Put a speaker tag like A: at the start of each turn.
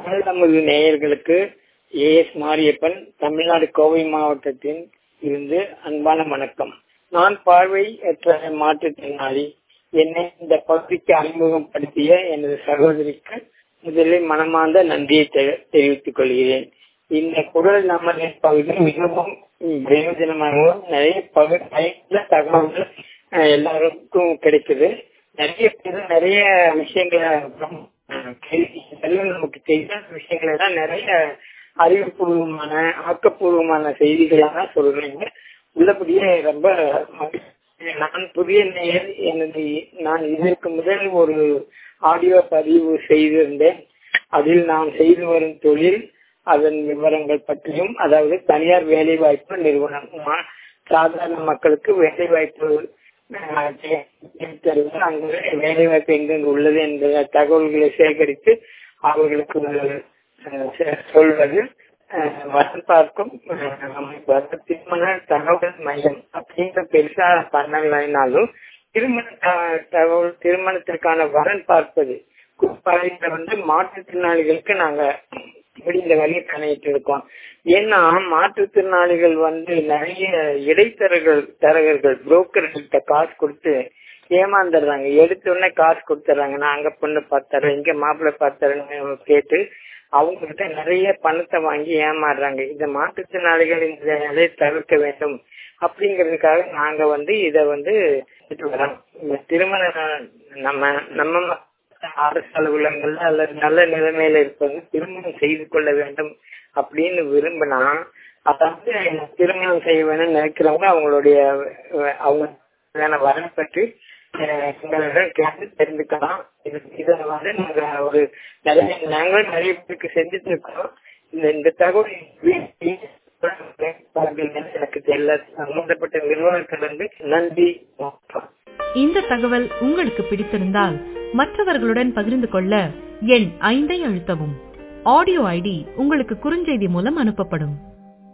A: நமது நேயர்களுக்கு A S Mariappan Tamil Nadu Kovai மாவட்டத்தின் இருந்து அன்பான வணக்கம் நான் பார்வையற்ற மாற்றுத்திறனாளி என்னை இந்த பகுதிக்கு அறிமுகப்படுத்திய எனது சகோதரிக்கு முதலில் மனமார்ந்த நன்றியை தெ- தெரிவித்துக் கொள்கிறேன் இந்த குரல் நமது பகுதி மிகவும் பிரயோஜனமாகவும் நிறைய பகு பயனுள்ள தகவல்கள் அஹ், எல்லாருக்கும் கிடைக்குது நிறைய பேர் நிறைய விஷயங்களை அஹ், கேள்வி எல்லாம் நமக்கு தெரியாத விஷயங்களை தான் நிறைய அறிவுபூர்வமான ஆக்கப்பூர்வமான செய்திகளாக சொல்றீங்க உள்ளபடியே ரொம்ப மகிழ்ச்சி. நான் புதிய நேயர் எனது நான் இதற்கு முதல் ஒரு ஆடியோ பதிவு செய்திருந்தேன் அதில் நான் செய்து வரும் தொழில் அதன் விவரங்கள் பற்றியும் அதாவது தனியார் வேலை வாய்ப்பு நிறுவனம் மா- சாதாரண மக்களுக்கு வேலை வாய்ப்பு அங்கு வேலை வாய்ப்பு எங்கெங்கு உள்ளது என்ற தகவல்களை சேகரித்து அவர்களுக்கு அஹ், செ- சொல்வது அஹ், வசம் பார்க்கும் அஹ், அமைப்பு அதாவது திருமண தகவல் மையம் அப்படின்ற பெருசா பண்ணலைனாலும் திருமண த- தகவல் திருமணத்திற்கான வரன் பார்ப்பது குறிப்பாக வந்து மாற்றுத்திறனாளிகளுக்கு நாங்க முடிந்த வழியை பண்ணிட்டு இருக்கோம் ஏன்னா மாற்றுத்திறனாளிகள் வந்து நிறைய இடைத்தரகர்கள் தரகர்கள் புரோக்கர்கள்ட்ட காசு கொடுத்து ஏமாந்துடுறாங்க எடுத்த உடனே காசு கொடுத்துறாங்க நான் அங்க பொண்ணு பார்த்தறேன் இங்க மாப்பிள்ளை பார்த்தறேன்னு கேட்டு அவங்க கிட்ட நிறைய பணத்தை வாங்கி ஏமாறுறாங்க இந்த மாற்றுத்திறனாளிகள் இந்த நிலையை தவிர்க்க வேண்டும் அப்படிங்கிறதுக்காக நாங்க வந்து இத வந்து எடுத்துட்டு வரோம் இந்த திருமண நம்ம நம்ம அரசு அலுவலகங்கள்ல அல்லது நல்ல நிலைமையில இருப்பவங்க திருமணம் செய்து கொள்ள வேண்டும் அப்படின்னு விரும்பினா அதாவது திருமணம் செய்ய வேணும்னு நினைக்கிறவங்க அவங்களுடைய அஹ், அவங்க வரன் பற்றி அஹ், எங்களிடம் கேட்டு தெரிஞ்சுக்கலாம் இது இதை வந்து நாங்க ஒரு நிறைய நாங்களும் நிறைய பேருக்கு செஞ்சுட்டு இருக்கோம் இந்த இந்த தகவல் எனக்கு தெரியல சம்பந்தப்பட்ட நிறுவனத்திலிருந்து நன்றி வணக்கம்.
B: இந்த தகவல் உங்களுக்கு பிடித்திருந்தால் மற்றவர்களுடன் பகிர்ந்து கொள்ள எண் ஐந்தை அழுத்தவும் ஆடியோ ஐடி உங்களுக்கு குறுஞ்செய்தி மூலம் அனுப்பப்படும்